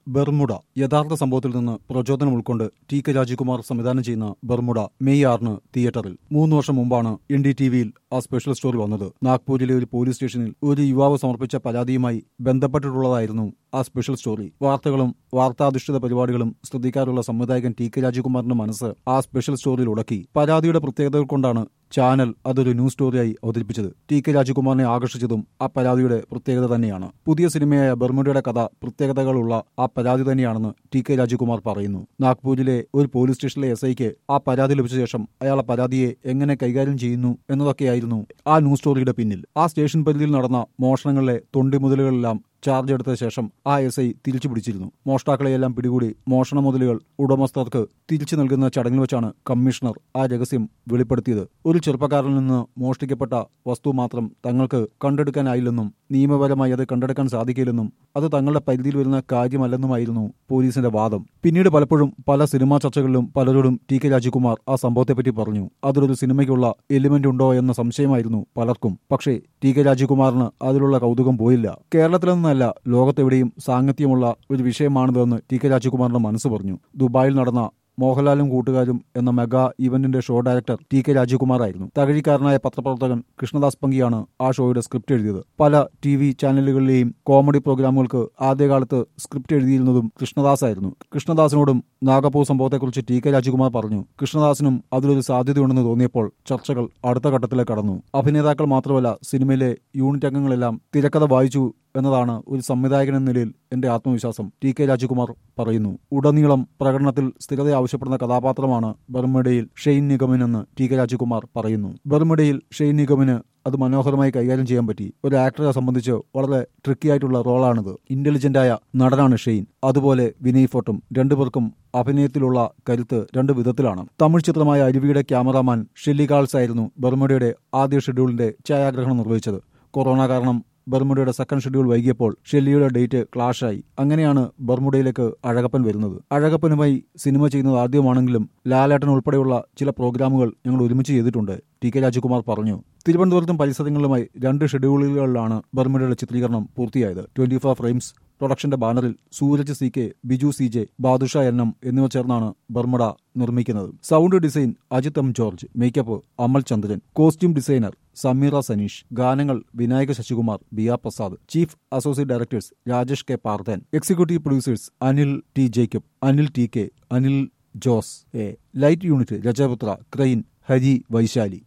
Bermuda യഥാർത്ഥ സംഭവത്തിൽ നിന്ന് പ്രചോദനം ഉൾക്കൊണ്ട് ടി കെ രാജകുമാർ സംവിധാനം ചെയ്യുന്ന ബർമുഡ മെയ് ആറിന് തിയേറ്ററിൽ മൂന്ന് വർഷം മുമ്പാണ് എൻ ഡി ടി വിയിൽ ആ സ്പെഷ്യൽ സ്റ്റോറി വന്നത് നാഗ്പൂരിലെ ഒരു പോലീസ് സ്റ്റേഷനിൽ ഒരു യുവാവ് സമർപ്പിച്ച പരാതിയുമായി ബന്ധപ്പെട്ടിട്ടുള്ളതായിരുന്നു ആ സ്പെഷ്യൽ സ്റ്റോറി വാർത്തകളും വാർത്താധിഷ്ഠിത പരിപാടികളും ശ്രദ്ധിക്കാറുള്ള സംവിധായകൻ ടി കെ രാജകുമാറിന്റെ മനസ്സ് ആ സ്പെഷ്യൽ സ്റ്റോറിയിൽ ഉടക്കി പരാതിയുടെ പ്രത്യേകതകൾ കൊണ്ടാണ് ചാനൽ അതൊരു ന്യൂസ് സ്റ്റോറിയായി അവതരിപ്പിച്ചത് ടി കെ രാജകുമാറിനെ ആകർഷിച്ചതും ആ പരാതിയുടെ പ്രത്യേകത തന്നെയാണ് പുതിയ സിനിമയായ ബർമുഡയുടെ കഥ പ്രത്യേകതകളുള്ള ആ പരാതി തന്നെയാണെന്ന് ടി കെ രാജകുമാർ പറയുന്നു നാഗ്പൂരിലെ ഒരു പോലീസ് സ്റ്റേഷനിലെ എസ് ഐക്ക് ആ പരാതി ലഭിച്ച ശേഷം അയാൾ ആ പരാതിയെ എങ്ങനെ കൈകാര്യം ചെയ്യുന്നു എന്നതൊക്കെയായിരുന്നു ആ ന്യൂസ് സ്റ്റോറിയുടെ പിന്നിൽ ആ സ്റ്റേഷൻ പരിധിയിൽ നടന്ന മോഷണങ്ങളിലെ തൊണ്ടിമുതലുകളെല്ലാം ചാർജ് എടുത്ത ശേഷം ആ എസ് ഐ തിരിച്ചു പിടിച്ചിരുന്നു മോഷ്ടാക്കളെയെല്ലാം പിടികൂടി മോഷണ മുതലുകൾ ഉടമസ്ഥർക്ക് തിരിച്ചു നൽകുന്ന ചടങ്ങിൽ വെച്ചാണ് കമ്മീഷണർ ആ രഹസ്യം വെളിപ്പെടുത്തിയത് ഒരു ചെറുപ്പക്കാരനിൽ നിന്ന് മോഷ്ടിക്കപ്പെട്ട വസ്തു മാത്രം തങ്ങൾക്ക് കണ്ടെടുക്കാനായില്ലെന്നും നിയമപരമായി അത് കണ്ടെടുക്കാൻ സാധിക്കില്ലെന്നും അത് തങ്ങളുടെ പരിധിയിൽ വരുന്ന കാര്യമല്ലെന്നുമായിരുന്നു പോലീസിന്റെ വാദം പിന്നീട് പലപ്പോഴും പല സിനിമാ ചർച്ചകളിലും പലരോടും ടി കെ രാജകുമാർ ആ സംഭവത്തെപ്പറ്റി പറഞ്ഞു അതിലൊരു സിനിമയ്ക്കുള്ള എലിമെന്റ് ഉണ്ടോ എന്ന സംശയമായിരുന്നു പലർക്കും പക്ഷേ ടി കെ രാജകുമാറിന് അതിലുള്ള കൗതുകം പോയില്ല കേരളത്തിൽ നിന്നല്ല ലോകത്തെവിടെയും സാങ്കത്യമുള്ള ഒരു വിഷയമാണിതെന്ന് ടി കെ രാജകുമാറിന്റെ മനസ്സ് പറഞ്ഞു ദുബായിൽ നടന്ന മോഹൻലാലും കൂട്ടുകാരും എന്ന മെഗാ ഇവന്റിന്റെ ഷോ ഡയറക്ടർ ടി കെ രാജകുമാറായിരുന്നു തകഴിക്കാരനായ പത്രപ്രവർത്തകൻ കൃഷ്ണദാസ് പങ്കിയാണ് ആ ഷോയുടെ സ്ക്രിപ്റ്റ് എഴുതിയത് പല ടി വി ചാനലുകളിലെയും കോമഡി പ്രോഗ്രാമുകൾക്ക് ആദ്യകാലത്ത് സ്ക്രിപ്റ്റ് എഴുതിയിരുന്നതും കൃഷ്ണദാസ് ആയിരുന്നു കൃഷ്ണദാസിനോടും നാഗപ്പൂർ സംഭവത്തെക്കുറിച്ച് ടി കെ രാജകുമാർ പറഞ്ഞു കൃഷ്ണദാസിനും അതിലൊരു സാധ്യതയുണ്ടെന്ന് തോന്നിയപ്പോൾ ചർച്ചകൾ അടുത്ത ഘട്ടത്തിലേക്ക് കടന്നു അഭിനേതാക്കൾ മാത്രമല്ല സിനിമയിലെ യൂണിറ്റ് അംഗങ്ങളെല്ലാം തിരക്കഥ വായിച്ചു എന്നതാണ് ഒരു സംവിധായകൻ എന്ന നിലയിൽ എന്റെ ആത്മവിശ്വാസം ടി കെ രാജകുമാർ പറയുന്നു ഉടനീളം പ്രകടനത്തിൽ സ്ഥിരത ആവശ്യപ്പെടുന്ന കഥാപാത്രമാണ് ബർമഡയിൽ ഷെയ്ൻ നിഗമൻ എന്ന് ടി കെ രാജകുമാർ പറയുന്നു ബർമഡയിൽ ഷെയ്ൻ നിഗമന് അത് മനോഹരമായി കൈകാര്യം ചെയ്യാൻ പറ്റി ഒരു ആക്ടറെ സംബന്ധിച്ച് വളരെ ട്രിക്കി ആയിട്ടുള്ള റോളാണിത് ഇന്റലിജന്റായ നടനാണ് ഷെയ്ൻ അതുപോലെ വിനയ് ഫോർട്ടും രണ്ടുപേർക്കും അഭിനയത്തിലുള്ള കരുത്ത് രണ്ട് വിധത്തിലാണ് തമിഴ് ചിത്രമായ അരുവിയുടെ ക്യാമറാമാൻ ഷെല്ലി കാൾസ് ആയിരുന്നു ബർമഡയുടെ ആദ്യ ഷെഡ്യൂളിന്റെ ഛായാഗ്രഹണം നിർവഹിച്ചത് കൊറോണ കാരണം ബർമുഡയുടെ സെക്കൻഡ് ഷെഡ്യൂൾ വൈകിയപ്പോൾ ഷെല്ലിയുടെ ഡേറ്റ് ക്ലാഷായി അങ്ങനെയാണ് ബർമുഡയിലേക്ക് അഴകപ്പൻ വരുന്നത് അഴകപ്പനുമായി സിനിമ ചെയ്യുന്നത് ആദ്യമാണെങ്കിലും ലാലേട്ടൻ ഉൾപ്പെടെയുള്ള ചില പ്രോഗ്രാമുകൾ ഞങ്ങൾ ഒരുമിച്ച് ചെയ്തിട്ടുണ്ട് ടി കെ രാജകുമാർ പറഞ്ഞു തിരുവനന്തപുരത്തും പരിസരങ്ങളുമായി രണ്ട് ഷെഡ്യൂളുകളിലാണ് ബർമുഡയുടെ ചിത്രീകരണം പൂർത്തിയായത് ട്വന്റി ഫോർ ഫ്രെയിംസ് പ്രൊഡക്ഷന്റെ ബാനറിൽ Sooraj C K Biju C J Badusha N M എന്നിവ ചേർന്നാണ് ബർമുഡ നിർമ്മിക്കുന്നത് sound design Ajith M George makeup Amal Chandran costume designer Sameera Saneesh ഗാനങ്ങൾ Vinayaka Sasikumar B R Prasad chief associate directors Rajesh K Parthan executive producers Anil T Jacob Anil T K Anil Jose A light unit Rajaputra crane Hari Vaishali